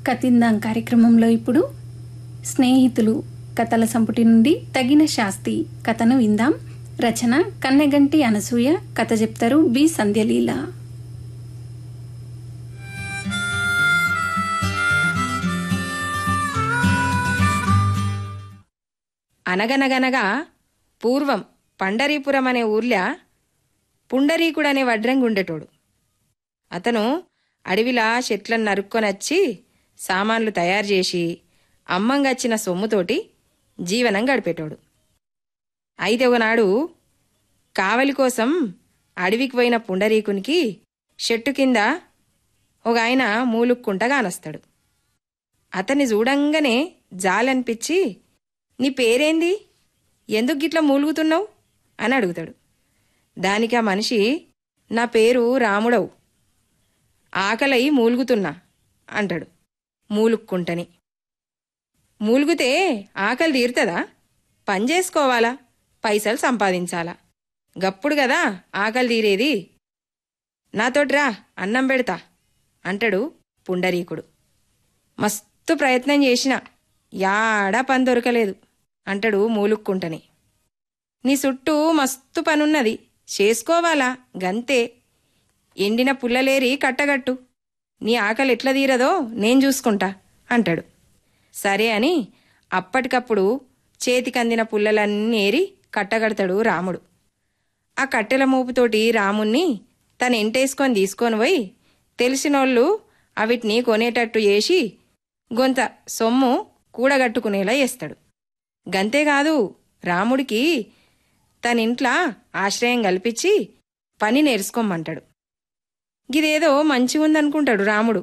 కతిందాం కార్యక్రమంలో ఇప్పుడు స్నేహితులు కథల సంపుటి నుండి తగిన శాస్తి కథను విందాం రచన కన్నెగంటి అనసూయ కథ చెప్తారు బి సంధ్యలీల అనగనగనగా పూర్వం పండరీపురం అనే ఊర్లో పుండరీకుడనే వడ్రంగుండేటోడు అతను అడవిలా చెట్లను నరుక్కొనొచ్చి సామాన్లు తయారు చేసి అమ్మంగచ్చిన సొమ్ముతోటి జీవనం గడిపేటోడు అయితే ఒకనాడు కావలి కోసం అడవికి పోయిన పుండరీకునికి చెట్టు కింద ఒక ఆయన మూలుక్కుంటా కానొస్తాడు అతన్ని చూడంగానే జాలనిపించి నీ పేరేంది ఎందుకు గిట్లా మూలుగుతున్నావు అని అడుగుతాడు దానికి ఆ మనిషి నా పేరు రాముడవు ఆకలై మూలుగుతున్నా అంటాడు మూలుక్కుంటని మూలుగుతే ఆకలి తీరుతుందా పని చేసుకోవాలా పైసలు సంపాదించాలా గప్పుడు కదా ఆకలి తీరేది నాతోట్రా అన్నం పెడతా అంటాడు పుండరీకుడు మస్తు ప్రయత్నం చేసిన యాడా పని దొరకలేదు అంటాడు మూలుక్కుంటని నీ చుట్టూ మస్తు పనున్నది చేసుకోవాలా గంతే ఎండిన పుల్లలేరి కట్టగట్టు నీ ఆకలి ఎట్లా తీరదో నేను చూసుకుంటా అంటాడు సరే అని అప్పటికప్పుడు చేతికందిన పుల్లలన్నీ ఏరి కట్టగడతాడు రాముడు ఆ కట్టెల మోపుతోటి రాముణ్ణి తన ఎంటేసుకొని తీసుకొని పోయి తెలిసినోళ్ళు అవిటిని కొనేటట్టు చేసి గొంత సొమ్ము కూడగట్టుకునేలా చేస్తాడు గంతేకాదు రాముడికి తన ఇంట్లా ఆశ్రయం కల్పించి పని నేర్చుకోమంటాడు గిదేదో మంచిగుందనుకుంటాడు రాముడు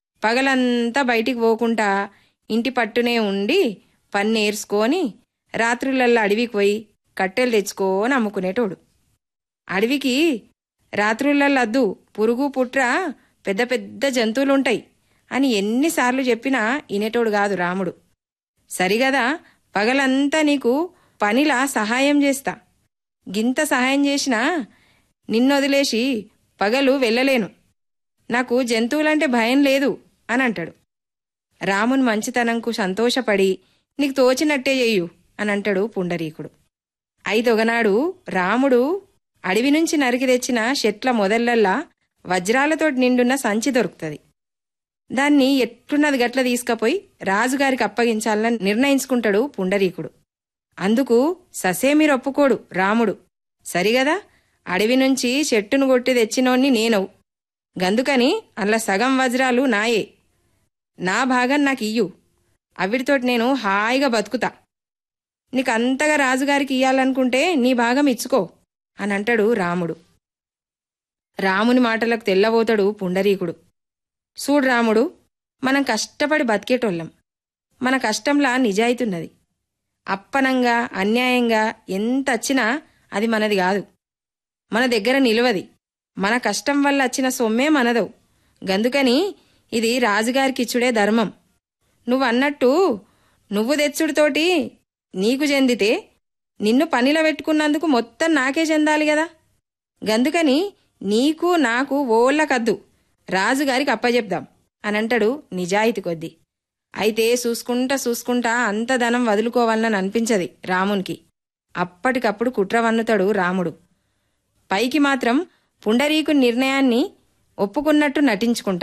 పగలంతా బయటికి పోకుండా ఇంటి పట్టునే ఉండి పని నేర్చుకొని రాత్రులల్లా అడవికి పోయి కట్టెలు తెచ్చుకొని అమ్ముకునేటోడు అడవికి రాత్రులల్లద్దు పురుగు పుట్ర పెద్ద పెద్ద జంతువులుంటాయి అని ఎన్నిసార్లు చెప్పినా ఇనేటోడు కాదు రాముడు సరిగదా పగలంతా నీకు పనిలా సహాయం చేస్తా గింత సహాయం చేసినా నిన్నొదిలేసి పగలు వెళ్ళలేను నాకు జంతువులంటే భయం లేదు అని అంటాడు రాముని మంచితనంకు సంతోషపడి నీకు తోచినట్టే చెయ్యు అని అంటాడు పుండరీకుడు అయితొగనాడు రాముడు అడవి నుంచి నరికి తెచ్చిన చెట్ల మొదళ్లల్లా వజ్రాలతోటి నిండున్న సంచి దొరుకుతుంది దాన్ని ఎట్లున్నది గట్ల తీసుకపోయి రాజుగారికి అప్పగించాలని నిర్ణయించుకుంటాడు పుండరీకుడు అందుకు ససేమిరు ఒప్పుకోడు రాముడు సరిగదా అడవి నుంచి చెట్టును కొట్టి తెచ్చినోన్ని నేనవు గందుకని అల్ల సగం వజ్రాలు నాయే నా భాగం నాకు ఇయ్యు అవిటితోటి నేను హాయిగా బతుకుతా నీకు అంతగా రాజుగారికి ఇయ్యాలనుకుంటే నీ భాగం ఇచ్చుకో అని అంటాడు రాముడు రాముని మాటలకు తెల్లబోతాడు పుండరీకుడు చూడు రాముడు మనం కష్టపడి బతికేటోళ్ళం మన కష్టంలా నిజాయితున్నది అప్పనంగా అన్యాయంగా ఎంత వచ్చినా అది మనది కాదు మన దగ్గర నిలవది మన కష్టం వల్ల వచ్చిన సొమ్మే మనదవు గందుకని ఇది రాజుగారికిచ్చుడే ధర్మం నువ్వు అన్నట్టు నువ్వు తెచ్చుడుతోటి నీకు చెందితే నిన్ను పనిలో పెట్టుకున్నందుకు మొత్తం నాకే చెందాలి కదా గందుకని నీకు నాకు ఓళ్ళకద్దు రాజుగారికి అప్పచెప్దాం అని అంటాడు నిజాయితీ కొద్దీ అయితే చూసుకుంటా చూసుకుంటా అంత ధనం వదులుకోవాలని అనిపించది రామునికి అప్పటికప్పుడు కుట్ర వన్నుతాడు రాముడు పైకి మాత్రం పుండరీకు నిర్ణయాన్ని ఒప్పుకున్నట్టు నటించుకుంటా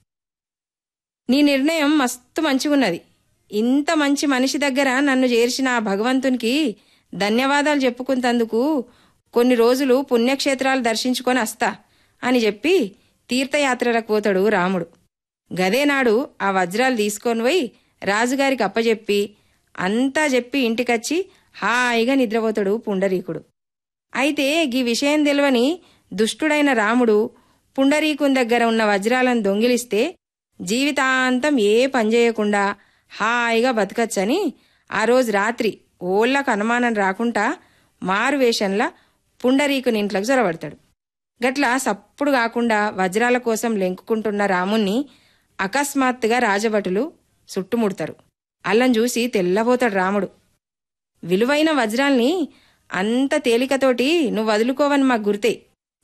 నీ నిర్ణయం మస్తు మంచిగున్నది ఇంత మంచి మనిషి దగ్గర నన్ను చేర్చిన ఆ భగవంతునికి ధన్యవాదాలు చెప్పుకుంటందుకు కొన్ని రోజులు పుణ్యక్షేత్రాలు దర్శించుకొని వస్తా అని చెప్పి తీర్థయాత్రలకు పోతాడు రాముడు గదేనాడు ఆ వజ్రాలు తీసుకొని పోయి రాజుగారికి అప్పచెప్పి అంతా చెప్పి ఇంటికొచ్చి హాయిగా నిద్రపోతాడు పుండరీకుడు అయితే గీ విషయం తెలియని దుష్టుడైన రాముడు పుండరీకుని దగ్గర ఉన్న వజ్రాలను దొంగిలిస్తే జీవితాంతం ఏ పని చేయకుండా హాయిగా బతకచ్చని ఆ రోజు రాత్రి ఓళ్ళకు అనుమానం రాకుండా మారు వేషంలా పుండరీకుని ఇంట్లోకి జొరబడతాడు గట్ల సప్పుడు కాకుండా వజ్రాల కోసం లెంకుకుంటున్న రాముణ్ణి అకస్మాత్తుగా రాజభటులు చుట్టుముడతారు అల్లం చూసి తెల్లబోతాడు రాముడు విలువైన వజ్రాల్ని అంత తేలికతోటి నువ్వు వదులుకోవని మాకు గుర్తే